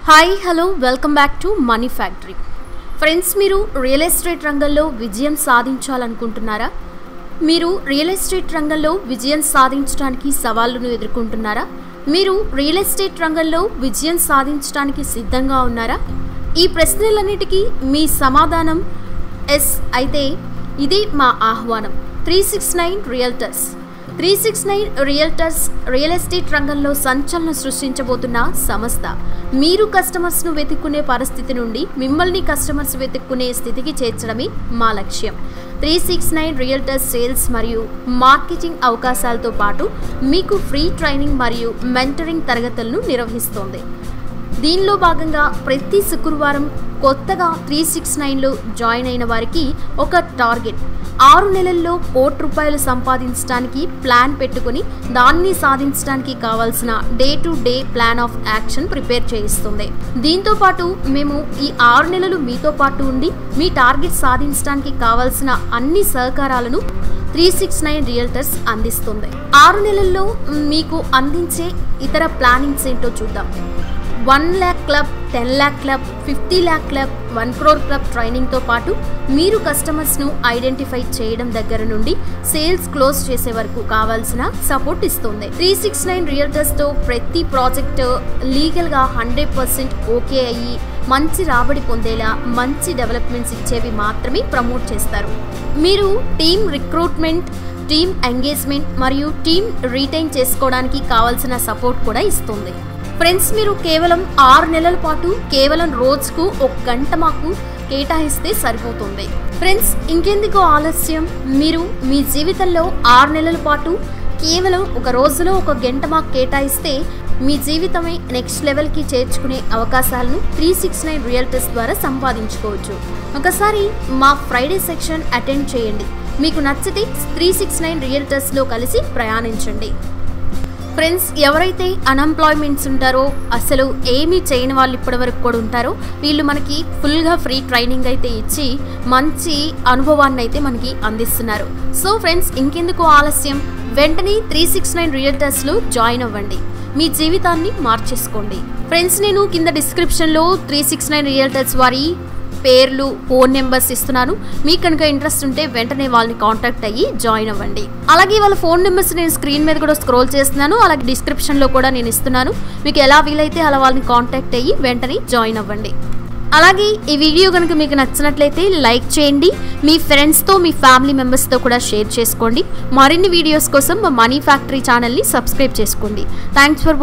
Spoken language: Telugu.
hi hello welcome back to money factory friends మీరు రియల్ ఎస్టేట్ రంగంలో విజయం సాధించాలనుకుంటున్నారా మీరు రియల్ ఎస్టేట్ రంగంలో విజయం సాధించడానికి సవాళ్లను ఎదుర్కొంటున్నారా మీరు రియల్ ఎస్టేట్ రంగంలో విజయం సాధించడానికి సిద్ధంగా ఉన్నారా ఈ ప్రశ్నలన్నిటికీ మీ సమాధానం ఎస్ అయితే ఇది మా ఆహ్వానం three six nine realtors three six nine realtors real estate రంగంలో సంచలనం సృష్టించబోతున్న సంస్థ మీరు కస్టమర్స్ను వెతుక్కునే పరిస్థితి నుండి మిమ్మల్ని కస్టమర్స్ వెతుక్కునే స్థితికి చేర్చడమే మా లక్ష్యం three six nine realtors sales మరియు మార్కెటింగ్ అవకాశాలతో పాటు మీకు ఫ్రీ ట్రైనింగ్ మరియు మెంటరింగ్ తరగతులను నిర్వహిస్తోంది దీనిలో భాగంగా ప్రతి శుక్రవారం కొత్తగా త్రీ సిక్స్ నైన్లో జాయిన్ అయిన వారికి ఒక టార్గెట్ ఆరు నెలల్లో కోటి రూపాయలు సంపాదించడానికి ప్లాన్ పెట్టుకుని దాన్ని సాధించడానికి కావాల్సిన day to day plan of action prepare చేయిస్తుంది దీంతో పాటు మేము ఈ ఆరు నెలలు మీతో పాటు ఉండి మీ టార్గెట్ సాధించడానికి కావాల్సిన అన్ని సహకారాలను త్రీ సిక్స్ నైన్ రియల్టర్స్ అందిస్తుంది ఆరు నెలల్లో మీకు అందించే ఇతర ప్లానింగ్స్ ఏంటో చూద్దాం one lakh club ten lakh club fifty lakh club one crore club ట్రైనింగ్తో పాటు మీరు కస్టమర్స్ను ఐడెంటిఫై చేయడం దగ్గర నుండి సేల్స్ క్లోజ్ చేసే వరకు కావాల్సిన సపోర్ట్ ఇస్తుంది త్రీ సిక్స్ నైన్ రియల్టర్స్తో ప్రతి ప్రాజెక్ట్ లీగల్గా హండ్రెడ్ పర్సెంట్ ఓకే అయ్యి మంచి రాబడి పొందేలా మంచి డెవలప్మెంట్స్ ఇచ్చేవి మాత్రమే ప్రమోట్ చేస్తారు మీరు టీమ్ రిక్రూట్మెంట్ టీమ్ ఎంగేజ్మెంట్ మరియు టీమ్ రీటైన్ చేసుకోవడానికి కావాల్సిన సపోర్ట్ కూడా ఇస్తుంది ఫ్రెండ్స్ మీరు కేవలం ఆరు నెలల పాటు కేవలం రోజుకు ఒక గంట మాకు కేటాయిస్తే సరిపోతుంది ఫ్రెండ్స్ ఇంకెందుకు ఆలస్యం మీరు మీ జీవితంలో ఆరు నెలల పాటు కేవలం ఒక రోజులో ఒక గంట మాకు కేటాయిస్తే మీ జీవితమే నెక్స్ట్ లెవెల్కి చేర్చుకునే అవకాశాలను త్రీ సిక్స్ నైన్ రియల్టర్స్ ద్వారా సంపాదించుకోవచ్చు ఒకసారి మా ఫ్రైడే సెక్షన్ అటెండ్ చేయండి మీకు నచ్చితే త్రీ సిక్స్ నైన్ రియల్టర్స్లో కలిసి ప్రయాణించండి ఫ్రెండ్స్ ఎవరైతే అన్ఎంప్లాయ్మెంట్స్ ఉంటారో అసలు ఏమీ చేయని వాళ్ళు ఇప్పటివరకు కూడా ఉంటారో వీళ్ళు మనకి ఫుల్గా ఫ్రీ ట్రైనింగ్ అయితే ఇచ్చి మంచి అనుభవాన్ని అయితే మనకి అందిస్తున్నారు సో ఫ్రెండ్స్ ఇంకెందుకు ఆలస్యం వెంటనే త్రీ సిక్స్ నైన్ రియల్టర్స్లో జాయిన్ అవ్వండి మీ జీవితాన్ని మార్చేసుకోండి ఫ్రెండ్స్ నేను కింద డిస్క్రిప్షన్లో త్రీ సిక్స్ నైన్ రియల్టర్స్ వారి పేర్లు ఫోన్ నెంబర్స్ ఇస్తున్నాను మీకు కనుక ఇంట్రెస్ట్ ఉంటే వెంటనే వాళ్ళని కాంటాక్ట్ అయ్యి జాయిన్ అవ్వండి అలాగే వాళ్ళ ఫోన్ నెంబర్స్ నేను స్క్రీన్ మీద కూడా స్క్రోల్ చేస్తున్నాను అలాగే డిస్క్రిప్షన్లో కూడా నేను ఇస్తున్నాను మీకు ఎలా వీలైతే అలా వాళ్ళని కాంటాక్ట్ అయ్యి వెంటనే జాయిన్ అవ్వండి అలాగే ఈ వీడియో కనుక మీకు నచ్చినట్లయితే లైక్ చేయండి మీ ఫ్రెండ్స్తో మీ ఫ్యామిలీ మెంబర్స్తో కూడా షేర్ చేసుకోండి మరిన్ని వీడియోస్ కోసం మా మనీ ఫ్యాక్టరీ ఛానల్ని సబ్స్క్రైబ్ చేసుకోండి థ్యాంక్స్ ఫర్